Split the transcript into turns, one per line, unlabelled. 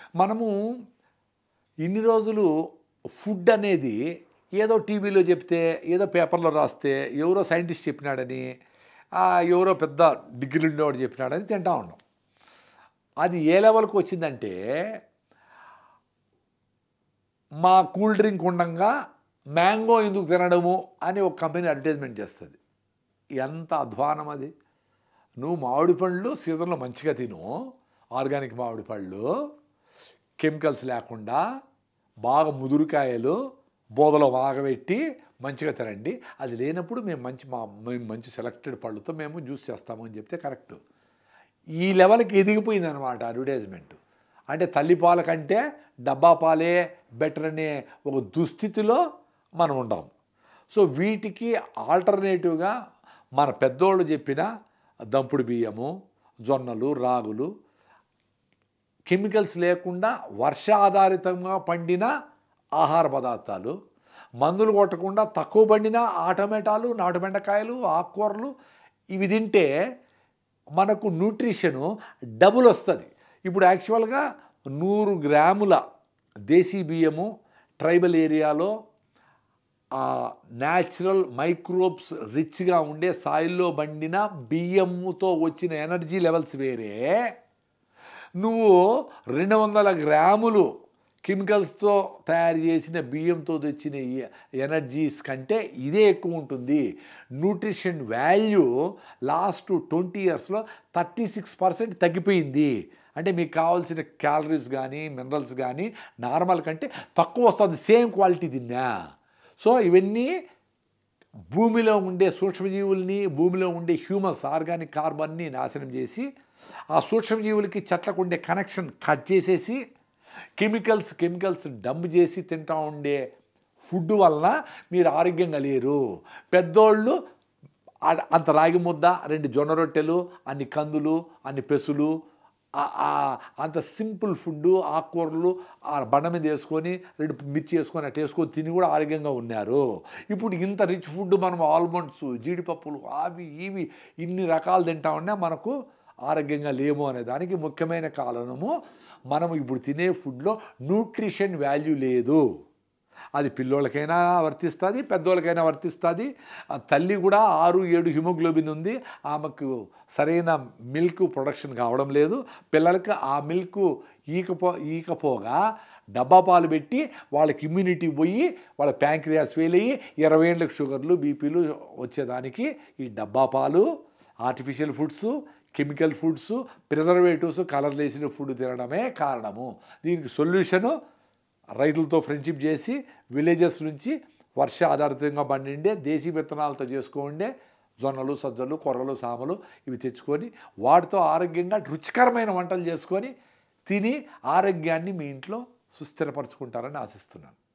మనము ఇన్ని రోజులు ఫుడ్ అనేది ఏదో టీవీలో చెప్తే ఏదో పేపర్లో రాస్తే ఎవరో సైంటిస్ట్ చెప్పినాడని ఆ, ఎవరో పెద్ద డిగ్రీ ఉండేవాడు చెప్పినాడని తింటా ఉన్నాం అది ఏ లెవెల్కి వచ్చిందంటే మా కూల్ డ్రింక్ ఉండంగా మ్యాంగో ఎందుకు తినడము అని ఒక కంపెనీ అడ్వర్టైజ్మెంట్ చేస్తుంది ఎంత అధ్వానం అది నువ్వు మామిడి పండ్లు సీజన్లో మంచిగా తిను ఆర్గానిక్ మామిడి పళ్ళు కెమికల్స్ లేకుండా బాగా ముదురుకాయలు బోదలో వాగబెట్టి మంచిగా తినండి అది లేనప్పుడు మేము మంచి మా మేము మంచి సెలెక్టెడ్ పళ్ళతో మేము జ్యూస్ చేస్తాము అని చెప్తే కరెక్ట్ ఈ లెవెల్కి ఎదిగిపోయింది అనమాట అడ్వర్టైజ్మెంట్ అంటే తల్లి పాల కంటే డబ్బా పాలే బెటర్ అనే ఒక దుస్థితిలో మనం ఉండాం సో వీటికి ఆల్టర్నేటివ్గా మన పెద్దోళ్ళు చెప్పిన దంపుడు బియ్యము జొన్నలు రాగులు కెమికల్స్ లేకుండా వర్ష ఆధారితంగా పండిన ఆహార పదార్థాలు మందులు కొట్టకుండా తక్కువ పండిన ఆటోమేటాలు నాటు బెండకాయలు ఆకుకూరలు ఇవి తింటే మనకు న్యూట్రిషను డబుల్ వస్తుంది ఇప్పుడు యాక్చువల్గా నూరు గ్రాముల దేశీ బియ్యము ట్రైబల్ ఏరియాలో న్యాచురల్ మైక్రోబ్స్ రిచ్గా ఉండే సాయిల్లో పండిన బియ్యముతో వచ్చిన ఎనర్జీ లెవెల్స్ వేరే నువ్వు రెండు వందల గ్రాములు కెమికల్స్తో తయారు చేసిన బియ్యంతో తెచ్చిన ఈ ఎనర్జీస్ కంటే ఇదే ఎక్కువ ఉంటుంది న్యూట్రిషన్ వాల్యూ లాస్ట్ ట్వంటీ ఇయర్స్లో థర్టీ సిక్స్ పర్సెంట్ తగ్గిపోయింది అంటే మీకు కావాల్సిన క్యాలరీస్ కానీ మినరల్స్ కానీ నార్మల్ కంటే తక్కువ వస్తుంది సేమ్ క్వాలిటీ తిన్నా సో ఇవన్నీ భూమిలో ఉండే సూక్ష్మజీవుల్ని భూమిలో ఉండే హ్యూమన్స్ ఆర్గానిక్ కార్బన్ని నాశనం చేసి ఆ సూక్ష్మజీవులకి చెట్లకు ఉండే కనెక్షన్ కట్ చేసేసి కెమికల్స్ కెమికల్స్ డంప్ చేసి తింటా ఉండే ఫుడ్ వలన మీరు ఆరోగ్యంగా లేరు పెద్దోళ్ళు ఆ- అంత రాగి ముద్ద రెండు జొన్న రొట్టెలు అన్ని కందులు అన్ని పెసులు ఆ- ఆ అంత సింపుల్ ఫుడ్ ఆకుకూరలు ఆ బండ మీద వేసుకొని రెండు మిర్చి వేసుకొని అట్లా వేసుకొని తిని కూడా ఆరోగ్యంగా ఉన్నారు ఇప్పుడు ఇంత రిచ్ ఫుడ్ మనం ఆల్మండ్స్ జీడిపప్పులు అవి ఇవి ఇన్ని రకాలు తింటా ఉన్నా మనకు ఆరోగ్యంగా లేము అనే దానికి ముఖ్యమైన కారణము మనం ఇప్పుడు తినే ఫుడ్లో న్యూట్రిషన్ వాల్యూ లేదు అది పిల్లోళ్ళకైనా వర్తిస్తుంది పెద్దోళ్ళకైనా వర్తిస్తుంది ఆ తల్లి కూడా ఆరు ఏడు హిమోగ్లోబిన్ ఉంది ఆమెకు సరైన మిల్క్ ప్రొడక్షన్ కావడం లేదు పిల్లలకి ఆ మిల్క్ ఈకపో ఈకపోగా డబ్బా పాలు పెట్టి వాళ్ళకి ఇమ్యూనిటీ పోయి వాళ్ళ ప్యాంక్రియాస్ ఫెయిల్ అయ్యి ఇరవై ఏళ్ళకి షుగర్లు బీపీలు వచ్చేదానికి ఈ డబ్బా పాలు artificial foods chemical foods preservatives colour వేసిన ఫుడ్ తినడమే కారణము దీనికి సొల్యూషను రైతులతో ఫ్రెండ్షిప్ చేసి విలేజెస్ నుంచి వర్ష ఆధారితంగా పండిండే దేశీ విత్తనాలతో చేసుకోండే జొన్నలు సజ్జలు కొర్రలు సామలు ఇవి తెచ్చుకొని వాటితో ఆరోగ్యంగా రుచికరమైన వంటలు చేసుకొని తిని ఆరోగ్యాన్ని మీ ఇంట్లో సుస్థిరపరచుకుంటారని ఆశిస్తున్నాను